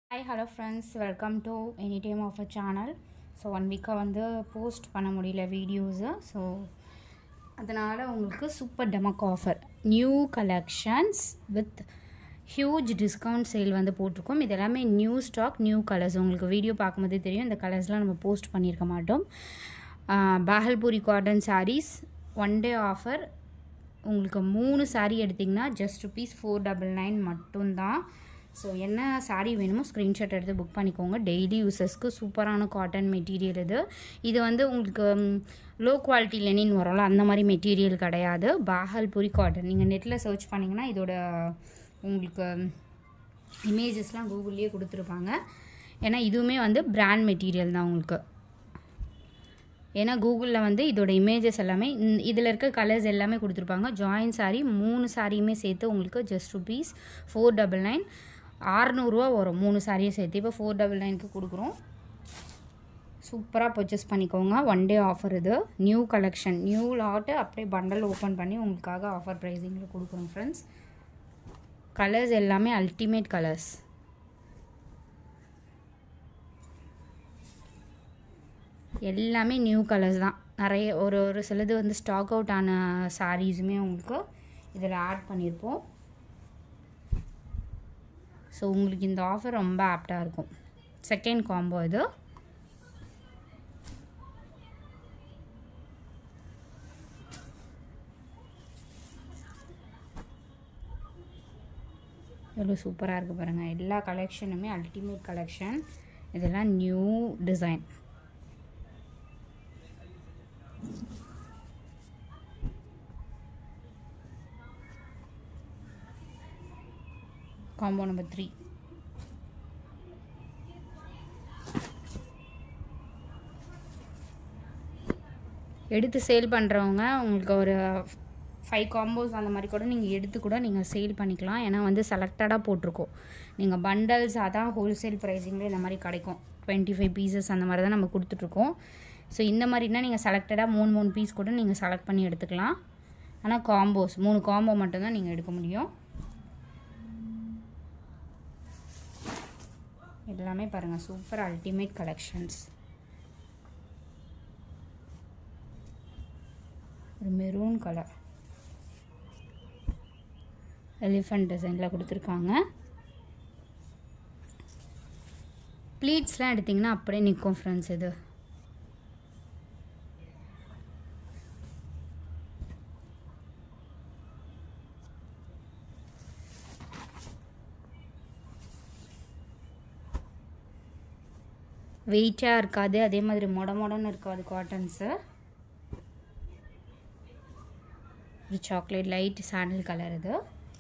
hi hello friends welcome to any time of a channel so one வீக்காக வந்து post பண்ண முடியல videos so அதனால் உங்களுக்கு சூப்பர் டெமக் offer new collections with huge discount sale வந்து போட்டிருக்கோம் இது எல்லாமே நியூ ஸ்டாக் நியூ கலர்ஸ் உங்களுக்கு வீடியோ பார்க்கும்போதே தெரியும் இந்த கலர்ஸ்லாம் நம்ம போஸ்ட் பண்ணியிருக்க மாட்டோம் Bhagalpuri cotton sarees one day offer உங்களுக்கு மூணு saree எடுத்திங்கன்னா just rupees four double nine மட்டும்தான் ஸோ என்ன saree வேணுமோ ஸ்க்ரீன்ஷாட் எடுத்து புக் பண்ணிக்கோங்க டெய்லி யூசஸ்க்கு சூப்பரான காட்டன் மெட்டீரியல் இது இது வந்து உங்களுக்கு லோ குவாலிட்டி லெனின் வரும்ல அந்த மாதிரி மெட்டீரியல் கிடையாது பாகல்புரி காட்டன் நீங்கள் நெட்டில் சர்ச் பண்ணிங்கன்னா இதோட உங்களுக்கு இமேஜஸ்லாம் கூகுள்லேயே கொடுத்துருப்பாங்க ஏன்னா இதுவுமே வந்து பிராண்ட் மெட்டீரியல் தான் உங்களுக்கு ஏன்னா கூகுளில் வந்து இதோட இமேஜஸ் எல்லாமே இதில் இருக்க கலர்ஸ் எல்லாமே கொடுத்துருப்பாங்க ஜாயின் சாரீ மூணு சாரியுமே சேர்த்து உங்களுக்கு just rupees four double nine ஆறுநூறுவா வரும் மூணு சாரியும் சேர்த்து இப்போ ஃபோர் டபுள் நைனுக்கு கொடுக்குறோம் சூப்பராக பர்ச்சேஸ் பண்ணிக்கோங்க ஒன் டே ஆஃபர் இது நியூ கலெக்ஷன் நியூ லாட்டு அப்படியே பண்டல் ஓப்பன் பண்ணி உங்களுக்காக ஆஃபர் ப்ரைஸிங்கில் கொடுக்குறோம் ஃப்ரெண்ட்ஸ் கலர்ஸ் எல்லாமே அல்டிமேட் கலர்ஸ் எல்லாமே நியூ கலர்ஸ் தான் நிறைய ஒரு ஒரு சிலது வந்து ஸ்டாக் அவுட் ஆன சாரீஸுமே உங்களுக்கு இதில் ஆட் பண்ணியிருப்போம் ஸோ உங்களுக்கு இந்த ஆஃபர் ரொம்ப ஆப்டாக இருக்கும் செகண்ட் காம்போ இது எவ்வளோ சூப்பராக இருக்குது பாருங்கள் எல்லா கலெக்ஷனுமே அல்டிமேட் கலெக்ஷன் இதெல்லாம் new design combo number three எடுத்து சேல் பண்ணுறவங்க உங்களுக்கு ஒரு ஃபைவ் காம்போஸ் அந்த மாதிரி கூட நீங்கள் எடுத்து கூட நீங்கள் சேல் பண்ணிக்கலாம் ஏன்னா வந்து செலக்டடாக போட்டிருக்கோம் நீங்கள் பண்டல்ஸ் அதான் ஹோல்சேல் ப்ரைஸிங்கில் இந்த மாதிரி கிடைக்கும் டுவெண்ட்டி ஃபைவ் பீசஸ் அந்த மாதிரி தான் நம்ம கொடுத்துட்ருக்கோம் ஸோ இந்த மாதிரினா நீங்கள் செலக்டடாக மூணு மூணு பீஸ் கூட நீங்கள் செலக்ட் பண்ணி எடுத்துக்கலாம் ஆனால் காம்போஸ் மூணு காம்போ மட்டும்தான் நீங்கள் எடுக்க முடியும் எல்லாமே பாருங்கள் சூப்பர் அல்டிமேட் கலெக்ஷன்ஸ் ஒரு மெரூன் கலர் எலிஃபண்ட் டிசைனில் கொடுத்துருக்காங்க ப்ளீட்ஸ்லாம் எடுத்திங்கன்னா அப்படியே நிற்கும் ஃப்ரெண்ட்ஸ் இது வெயிட்டாக இருக்காது அதே மாதிரி மொட மொடன்னு இருக்காது காட்டன்ஸு ஒரு சாக்லேட் லைட் சாண்டில் கலர் இது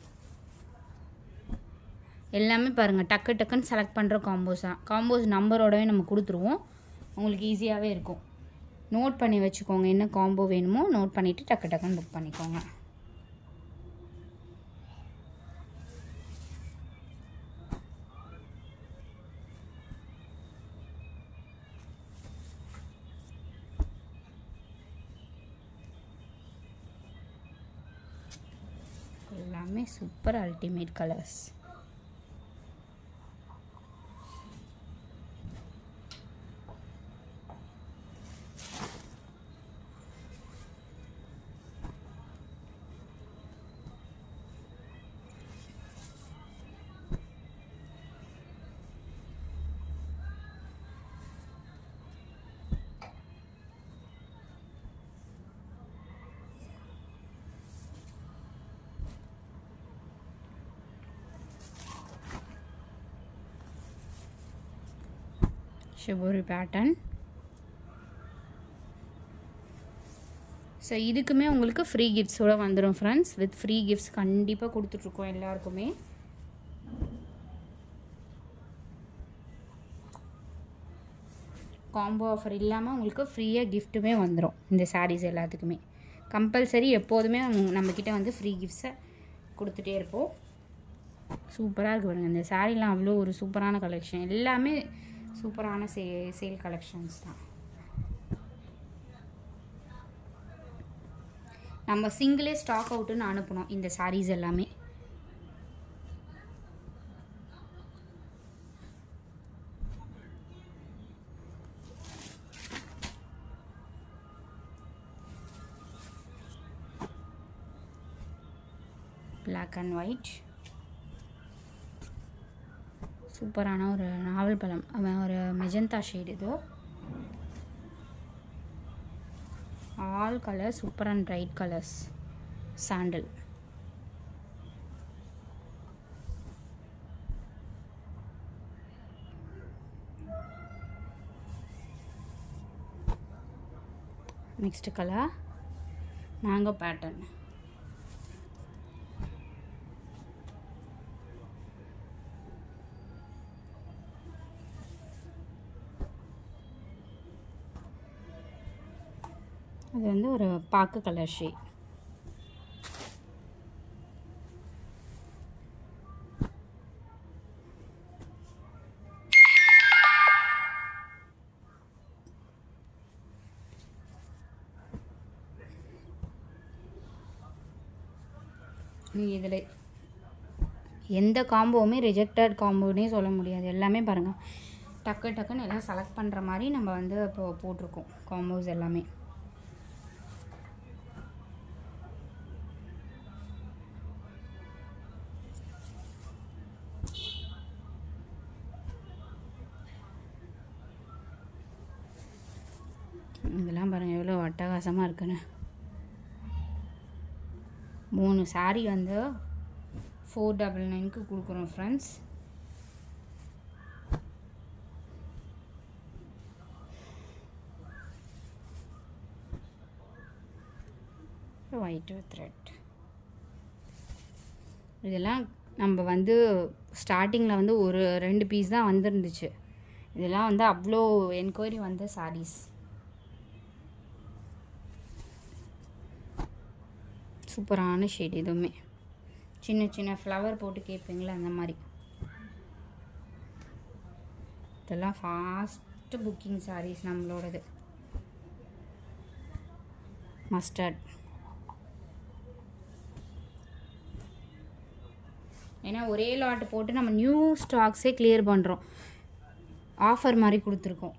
எல்லாமே பாருங்கள் டக்கு டக்குன்னு செலக்ட் பண்ணுற காம்போஸ் தான் காம்போஸ் நம்பரோடவே நம்ம கொடுத்துருவோம் உங்களுக்கு ஈஸியாகவே இருக்கும் நோட் பண்ணி வச்சுக்கோங்க என்ன காம்போ வேணுமோ நோட் பண்ணிவிட்டு டக்கு டக்குன்னு புக் பண்ணிக்கோங்க எல்லாமே super ultimate colours shibori pattern so இதுக்குமே உங்களுக்கு ஃப்ரீ கிஃப்ட்ஸோடு வந்துடும் ஃப்ரெண்ட்ஸ் வித் ஃப்ரீ கிஃப்ட்ஸ் கண்டிப்பாக கொடுத்துட்ருக்கோம் எல்லாருக்குமே காம்போ ஆஃபர் இல்லாமல் உங்களுக்கு ஃப்ரீயாக கிஃப்ட்டுமே வந்துடும் இந்த சாரீஸ் எல்லாத்துக்குமே கம்பல்சரி எப்போதுமே நம்மக்கிட்ட வந்து ஃப்ரீ கிஃப்ட்ஸை கொடுத்துட்டே இருப்போம் சூப்பராக இருக்குது பாருங்கள் இந்த சாரீலாம் அவ்வளோ ஒரு சூப்பரான கலெக்ஷன் எல்லாமே சூப்பரான சே சேல் கலெக்ஷன்ஸ் தான் நம்ம சிங்கிளே ஸ்டாக் அவுட்டுன்னு அனுப்பணும் இந்த சாரீஸ் எல்லாமே பிளாக் அண்ட் ஒயிட் சூப்பரான ஒரு நாவல் பழம் அவன் ஒரு மெஜந்தா ஷேட் இது all colour super and bright colours sandal next colour mango pattern அது வந்து ஒரு பாக்கு கலர் ஷேட் இதில் எந்த காம்போவுமே ரிஜெக்டட் காம்போனே சொல்ல முடியாது எல்லாமே பாருங்கள் டக்கு டக்குன்னு எல்லாம் செலக்ட் பண்ணுற மாதிரி நம்ம வந்து இப்போ போட்டிருக்கோம் காம்போஸ் எல்லாமே இதெல்லாம் பாருங்கள் எவ்வளோ அட்டகாசமாக இருக்குன்னு மூணு சாரீ வந்து ஃபோர் டபுள் நைனுக்கு கொடுக்குறோம் ஃப்ரெண்ட்ஸ் ஒயிட் த்ரெட் இதெல்லாம் நம்ம வந்து ஸ்டார்டிங்கில் வந்து ஒரு ரெண்டு பீஸ் தான் வந்துருந்துச்சு இதெல்லாம் வந்து அவ்வளோ என்கொயரி வந்த சாரீஸ் சூப்பரான ஷேட் இதுவுமே சின்ன சின்ன ஃப்ளவர் போட்டு கேட்பீங்களா அந்த மாதிரி இதெல்லாம் ஃபாஸ்ட்டு புக்கிங் சாரீஸ் நம்மளோடது மஸ்டர்ட் ஏன்னா ஒரே லாட் போட்டு நம்ம நியூ ஸ்டாக்ஸே கிளியர் பண்ணுறோம் ஆஃபர் மாதிரி கொடுத்துருக்கோம்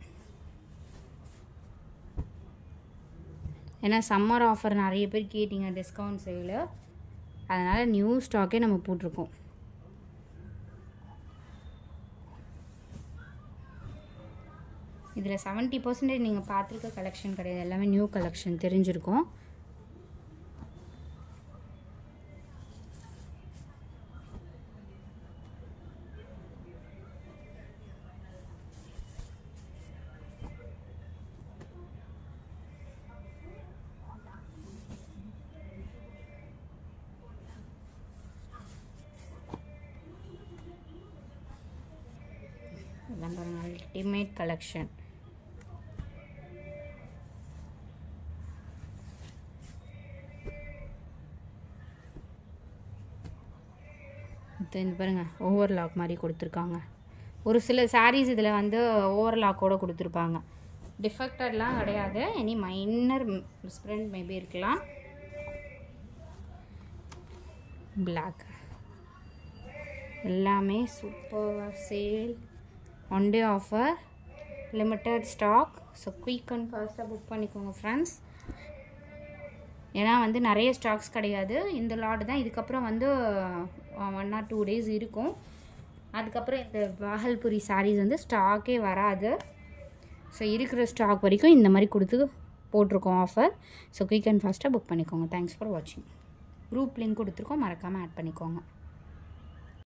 ஏன்னா சம்மர் ஆஃபர் நிறைய பேர் கேட்டிங்க டிஸ்கவுண்ட் சேலு அதனால் நியூ ஸ்டாக்கே நம்ம போட்டிருக்கோம் இதில் செவன்ட்டி பர்சன்டேஜ் நீங்கள் பார்த்துருக்க கலெக்ஷன் கிடையாது எல்லாமே நியூ கலெக்ஷன் தெரிஞ்சிருக்கும் இதெல்லாம் பாருங்கள் அல்டிமேட் கலெக்ஷன் இந்த பாருங்கள் ஓவர்லாக் மாதிரி கொடுத்துருக்காங்க ஒரு சில சாரீஸ் இதில் வந்து ஓவர்லாக்கோடு கொடுத்துருப்பாங்க டிஃபெக்டட்லாம் கிடையாது எனி மைனர் ஸ்ப்ரெண்ட் மேபி இருக்கலாம் பிளாக் எல்லாமே super sale one day offer limited stock so quick and ஃபாஸ்ட்டாக புக் பண்ணிக்கோங்க ஃப்ரெண்ட்ஸ் ஏன்னா வந்து நிறைய ஸ்டாக்ஸ் கிடையாது இந்த லாட் தான் இதுக்கப்புறம் வந்து ஒன் ஆர் டூ டேஸ் இருக்கும் அதுக்கப்புறம் இந்த பாகல்புரி சாரீஸ் வந்து ஸ்டாக்கே வராது ஸோ இருக்கிற ஸ்டாக் வரைக்கும் இந்த மாதிரி கொடுத்து போட்டிருக்கோம் ஆஃபர் ஸோ குயிக் அண்ட் ஃபாஸ்ட்டாக புக் பண்ணிக்கோங்க தேங்க்ஸ் ஃபார் வாட்சிங் குரூப் லிங்க் கொடுத்துருக்கோம் மறக்காமல் ஆட் பண்ணிக்கோங்க